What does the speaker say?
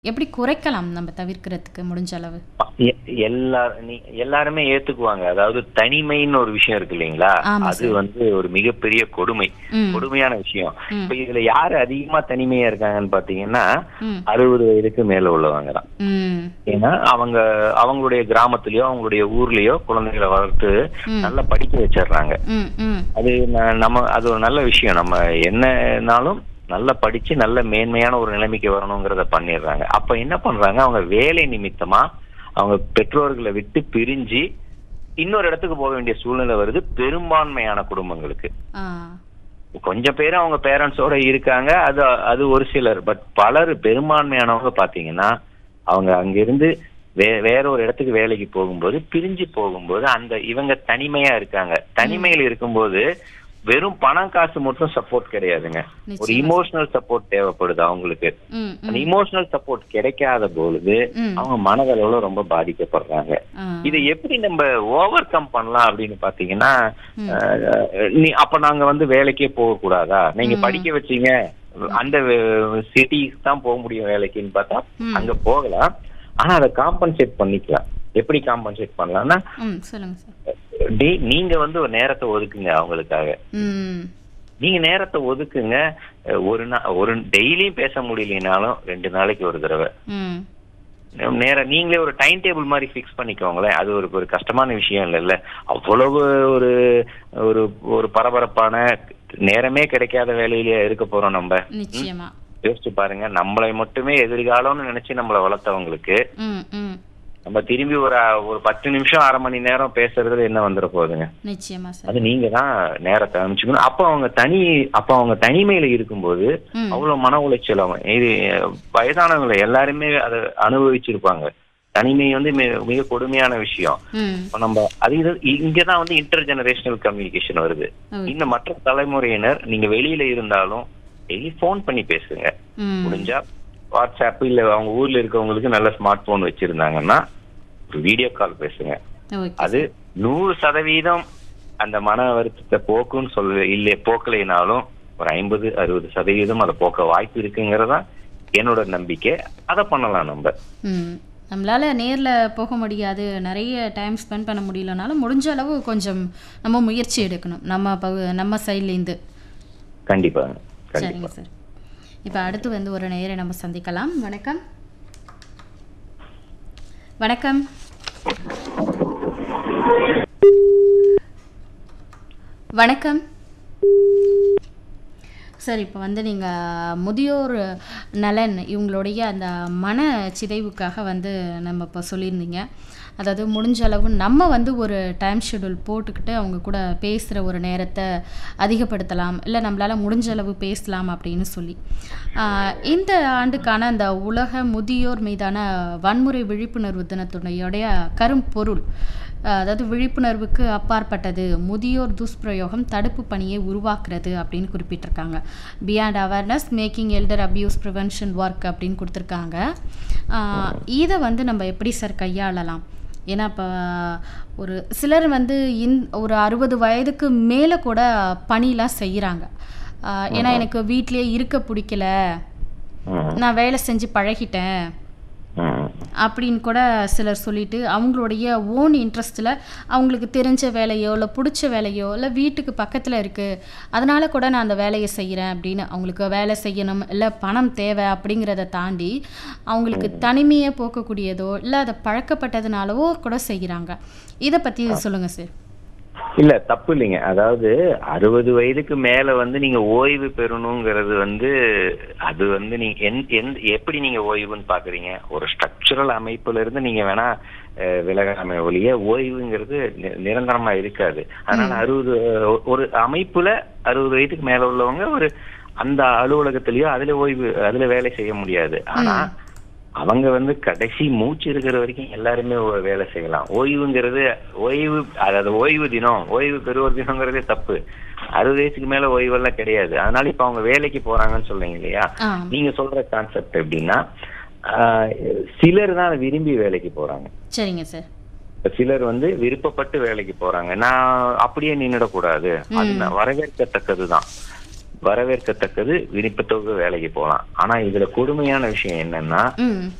எப்படி குறைக்கலாம் நம்ம தவிர்க்கிறதுக்கு முடிஞ்ச அளவு? எ எல்லா நீ எல்லாருமே ஏத்துக்குவாங்க. அதாவது தனிமைன்னு ஒரு விஷயம் இருக்கு இல்லைங்களா? ஆமா அது சார். வந்து ஒரு மிகப்பெரிய கொடுமை. ம். கொடுமையான விஷயம். ம். இப்ப இதுல யாரு அதிகமா தனிமையா இருக்காங்கன்னு பாத்தீங்கன்னா, ம். 60 வயதுக்கு மேல உள்ளவங்க தான். ம். ஏன்னா அவங்க அவங்களுடைய கிராமத்திலயோ, அவங்களுடைய ஊர்லயோ குழந்தைகளை வளர்த்து ம். நல்லா படிக்க வச்சிடுறாங்க. ம். ம். அது ந- நம்ம அது ஒரு நல்ல விஷயம். நம்ம என்னனாலும் நல்லா படிச்சு நல்ல மேன்மையான ஒரு நிலைமைக்கு வரணுங்கிறத பண்ணிடுறாங்க. அப்ப என்ன பண்றாங்க? அவங்க வேலை நிமித்தமா அவங்க பெற்றோர்களை விட்டு பிரிஞ்சு இன்னொரு இடத்துக்கு போக வேண்டிய சூழ்நிலை வருது பெரும்பான்மையான குடும்பங்களுக்கு. ஆ. கொஞ்சம் பேர் அவங்க பேரண்ட்ஸோட இருக்காங்க. அது அது ஒரு சிலர். பட் பலர் பெரும்பான்மையானவங்க பாத்தீங்கன்னா அவங்க அங்கிருந்து வே வேற ஒரு இடத்துக்கு வேலைக்கு போகும்போது பிரிஞ்சு போகும்போது அந்த இவங்க தனிமையா இருக்காங்க. தனிமையில் இருக்கும்போது வெறும் பணம் காசு மட்டும் சப்போர்ட் கிடையாதுங்க. ஒரு நிச்சயமா. இமோஷனல் சப்போர்ட் தேவைப்படுது அவங்களுக்கு. ம். அந்த ம். இமோஷனல் சப்போர்ட் கிடைக்காத பொழுது ம். அவங்க மனதளவுல ரொம்ப பாதிக்கப்படுறாங்க. ஆ. இதை எப்படி நம்ம ஓவர் கம் பண்ணலாம் அப்படின்னு பாத்தீங்கன்னா ம். அஹ், நீ அப்ப நாங்க வந்து வேலைக்கே போக கூடாதா நீங்க ம். படிக்க வச்சீங்க அந்த சிட்டிக்கு தான் போக முடியும் வேலைக்குன்னு பார்த்தா ம். அங்க போகலாம் ஆனா அதை காம்பன்சேட் பண்ணிக்கலாம் எப்படி காம்பன்சேட் பண்ணலாம்னா ம். சொல்லுங்க சார். டே- நீங்க வந்து ஒரு நேரத்தை ஒதுக்குங்க அவங்களுக்காக ம். நீங்க நேரத்தை ஒதுக்குங்க அஹ், ஒரு நா ஒரு டெய்லியும் பேச முடியலனாலும் ரெண்டு நாளைக்கு ஒரு தடவை ம். நேர நீங்களே ஒரு டைம் டேபிள் மாதிரி ஃபிக்ஸ் பண்ணிக்கோங்களேன் அது ஒரு ஒரு கஷ்டமான விஷயம் இல்லைல்ல அவ்வளவு ஒரு ஒரு ஒரு பரபரப்பான நேரமே கிடைக்காத வேலையிலேயே இருக்க போறோம் நம்ம நிச்சயமா. யோசிச்சு பாருங்க நம்மளை மட்டுமே எதிர்காலம்னு நினைச்சு நம்மளை வளர்த்தவங்களுக்கு ம். ம். நம்ம திரும்பி ஒரு ஒரு பத்து நிமிஷம் அரை மணி நேரம் பேசுறதுல என்ன வந்துட போகுதுங்க நிச்சயமா சார். அது நீங்க தான் நேரத்தை அமைச்சுக்கணும் அப்ப அவங்க தனி அப்ப அவங்க தனிமையில இருக்கும்போது ம். அவ்வளவு மன உளைச்சல் ஆகும் இது வயதானவங்களை எல்லாருமே அதை அனுபவிச்சிருப்பாங்க தனிமை வந்து மிக- மிக கொடுமையான விஷயம் ம். இப்ப நம்ம அது இது இங்கதான் வந்து இன்டர் ஜெனரேஷனல் கம்யூனிகேஷன் வருது ஓகே. இந்த மற்ற தலைமுறையினர் நீங்க வெளியில இருந்தாலும் டெய்லி ஃபோன் பண்ணி பேசுங்க ம். முடிஞ்சா வாட்ஸ்அப் இல்ல அவங்க ஊர்ல இருக்கவங்களுக்கு நல்ல ஸ்மார்ட் போன் வச்சிருந்தாங்கன்னா ஒரு வீடியோ கால் பேசுங்க ஓகே. அது நூறு சதவீதம் அந்த மன வருத்தத்தை போக்குன்னு சொல்ல இல்லை போக்கலைனாலும் ஒரு ஐம்பது அறுபது சதவீதம் அதை போக்க வாய்ப்பு இருக்குங்கிறதா என்னோட நம்பிக்கை அதை பண்ணலாம் நம்ம ம். நம்மளால நேர்ல போக முடியாது நிறைய டைம் ஸ்பெண்ட் பண்ண முடியலனாலும் முடிஞ்ச அளவு கொஞ்சம் நம்ம முயற்சி எடுக்கணும் நம்ம பகு நம்ம சைட்லேருந்து கண்டிப்பா சரிங்க கண்டிப்பா சார் இப்போ அடுத்து வந்து ஒரு நேரை நம்ம சந்திக்கலாம் வணக்கம் வணக்கம் வணக்கம் சார் இப்போ வந்து நீங்கள் முதியோர் நலன் இவங்களுடைய அந்த மன சிதைவுக்காக வந்து நம்ம இப்போ சொல்லியிருந்தீங்க அதாவது முடிஞ்ச அளவு நம்ம வந்து ஒரு டைம் ஷெடியூல் போட்டுக்கிட்டு அவங்க கூட பேசுகிற ஒரு நேரத்தை அதிகப்படுத்தலாம் இல்லை நம்மளால் முடிஞ்ச அளவு பேசலாம் அப்படின்னு சொல்லி ஆஹ் இந்த ஆண்டுக்கான அந்த உலக முதியோர் மீதான வன்முறை விழிப்புணர்வு தினத்துடைய கரும்பொருள் அஹ் அதாவது விழிப்புணர்வுக்கு அப்பாற்பட்டது முதியோர் துஷ்பிரயோகம் தடுப்பு பணியை உருவாக்குறது அப்படின்னு குறிப்பிட்டிருக்காங்க beyond awareness making elder abuse prevention work அப்படின்னு கொடுத்துருக்காங்க ஆஹ் இதை வந்து நம்ம எப்படி சார் கையாளலாம் ஏன்னா இப்போ ஒரு சிலர் வந்து இந் ஒரு அறுபது வயதுக்கு மேலே கூட பணிலாம் செய்கிறாங்க ஏன்னா எனக்கு வீட்டிலேயே இருக்க பிடிக்கல ம், நான் வேலை செஞ்சு பழகிட்டேன் ம், அப்படின்னு கூட சிலர் சொல்லிட்டு அவங்களுடைய ஓன் இன்ட்ரெஸ்ட்டில் அவங்களுக்கு தெரிஞ்ச வேலையோ இல்லை பிடிச்ச வேலையோ இல்லை வீட்டுக்கு பக்கத்தில் இருக்குது அதனால கூட நான் அந்த வேலையை செய்கிறேன் அப்படின்னு அவங்களுக்கு வேலை செய்யணும் இல்லை பணம் தேவை அப்படிங்கிறத தாண்டி அவங்களுக்கு தனிமையை போக்கக்கூடியதோ இல்லை அதை பழக்கப்பட்டதுனாலவோ கூட செய்கிறாங்க இதை பற்றி சொல்லுங்கள் சார் இல்ல தப்பு இல்லைங்க அதாவது அறுபது வயதுக்கு மேல வந்து நீங்க ஓய்வு பெறணுங்கிறது வந்து அது வந்து நீங்க எந்- எந்த எப்படி நீங்க ஓய்வுன்னு பாக்குறீங்க ஒரு ஸ்ட்ரக்சரல் அமைப்புல இருந்து நீங்க வேணா அஹ், விலகாம ஒழிய ஓய்வுங்கிறது நி- நிரந்தரமா இருக்காது அதனால அறுபது ஒரு அமைப்புல அறுபது வயதுக்கு மேல உள்ளவங்க ஒரு அந்த அலுவலகத்திலயோ அதுல ஓய்வு அதுல வேலை செய்ய முடியாது ஆனா அவங்க வந்து கடைசி மூச்சு இருக்கிற வரைக்கும் எல்லாருமே ஒரு வேலை செய்யலாம் ஓய்வுங்கிறது ஓய்வு அதாவது ஓய்வு தினம் ஓய்வு பெறுவோர் தினங்கிறதே தப்பு அறுபது வயசுக்கு மேல ஓய்வெல்லாம் கிடையாது அதனால இப்ப அவங்க வேலைக்கு போறாங்கன்னு சொல்றீங்க இல்லையா ஆ நீங்க சொல்ற கான்செப்ட் எப்படின்னா ஆஹ், சிலர் தான் விரும்பி வேலைக்கு போறாங்க சரிங்க சார் இப்ப சிலர் வந்து விருப்பப்பட்டு வேலைக்கு போறாங்க நான் அப்படியே நின்னுடக்கூடாது அது நான் வரவேற்கத்தக்கதுதான் வரவேற்கத்தக்கது விருப்பத்தொகை வேலைக்கு போகலாம் ஆனா இதுல கொடுமையான விஷயம் என்னன்னா ம்